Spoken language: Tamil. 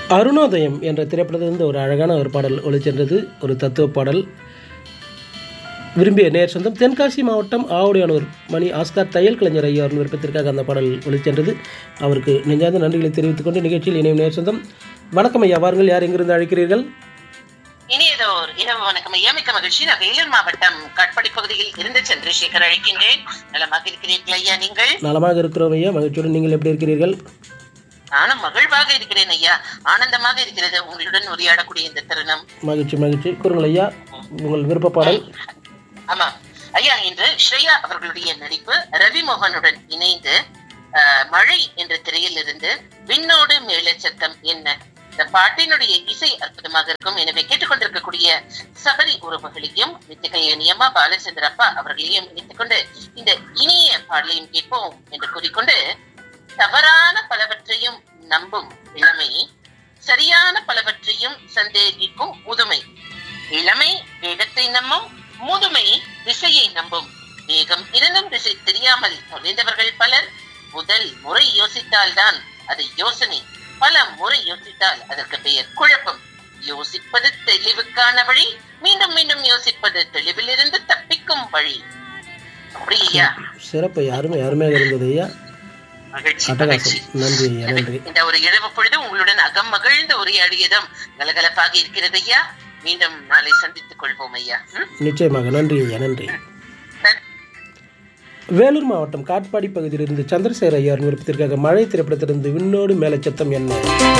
அருணோதயம் என்ற திரைப்படத்திலிருந்து ஒரு அழகான ஒரு பாடல் ஒளிச்சென்றது ஒரு தத்துவ பாடல் விரும்பிய நேர் சொந்தம் தென்காசி மாவட்டம் ஆவுடையானூர் மணி ஆஸ்கார் தையல் கலைஞர் ஐயா அவர்கள் விருப்பத்திற்காக அந்த பாடல் ஒளிச்சென்றது அவருக்கு நெஞ்சார்ந்த நன்றிகளை தெரிவித்துக் கொண்டு நிகழ்ச்சியில் இணையும் நேர் சொந்தம் வணக்கம் ஐயா வாருங்கள் யார் எங்கிருந்து அழைக்கிறீர்கள் இனியதோர் இரவு வணக்கம் ஐயா மிக்க மகிழ்ச்சி நான் வேலூர் மாவட்டம் காட்பாடி பகுதியில் இருந்து சந்திரசேகர் அழைக்கின்றேன் நலமாக இருக்கிறீர்கள் ஐயா நீங்கள் நலமாக இருக்கிறோம் ஐயா மகிழ்ச்சியுடன் நீங்கள் எப்படி இருக்கிறீர்கள் நானும் மகிழ்வாக இருக்கிறேன் ஐயா ஆனந்தமாக இருக்கிறது உங்களுடன் உரையாடக்கூடிய இந்த தருணம் மகிழ்ச்சி மகிழ்ச்சி கூறுங்கள் ஐயா உங்கள் விருப்ப பாடல் ஆமா ஐயா இன்று ஸ்ரேயா அவர்களுடைய நடிப்பு ரவி மோகனுடன் இணைந்து அஹ், மழை என்ற திரையில் இருந்து விண்ணோடு மேலச்சத்தம் என்ன இந்த பாட்டினுடைய இசை அற்புதமாக இருக்கும் எனவே கேட்டுக்கொண்டிருக்கக்கூடிய சபரி உறவுகளையும் நித்திகை நியமா பாலச்சந்திரப்பா அவர்களையும் இணைத்துக் கொண்டு இந்த இனிய பாடலையும் கேட்போம் என்று கூறிக்கொண்டு தவறான பலவற்றையும் நம்பும் இளமை சரியான பலவற்றையும் சந்தேகிக்கும் முதுமை இளமை வேகத்தை நம்பும் முதுமை திசையை நம்பும் வேகம் இருந்தும் திசை தெரியாமல் தொலைந்தவர்கள் பலர் முதல் முறை யோசித்தால்தான் அது யோசனை பல முறை யோசித்தால் அதற்கு பெயர் குழப்பம் யோசிப்பது தெளிவுக்கான வழி மீண்டும் மீண்டும் யோசிப்பது தெளிவிலிருந்து தப்பிக்கும் வழி அப்படி ஐயா சிறப்பு ஐயா அருமை அருமையாக இருந்தது ஐயா மகிழ்ச்சி மகிழ்ச்சி அட்டகாசம் நன்றி ஐயா நன்றி இந்த ஒரு இரவு பொழுது உங்களுடன் அகம் மகிழ்ந்து உரையாடியதும் கலகலப்பாக இருக்கிறது ஐயா மீண்டும் நாளை சந்தித்துக் கொள்வோம் ஐயா ம்? நிச்சயமாக நன்றி ஐயா நன்றி நன்றி. வேலூர் மாவட்டம் காட்பாடி பகுதியிலிருந்து சந்திரசேகர் ஐயா விருப்பத்திற்காக மழை திரைப்படத்திலிருந்து விண்ணோடு மேலச்சத்தம் என்ன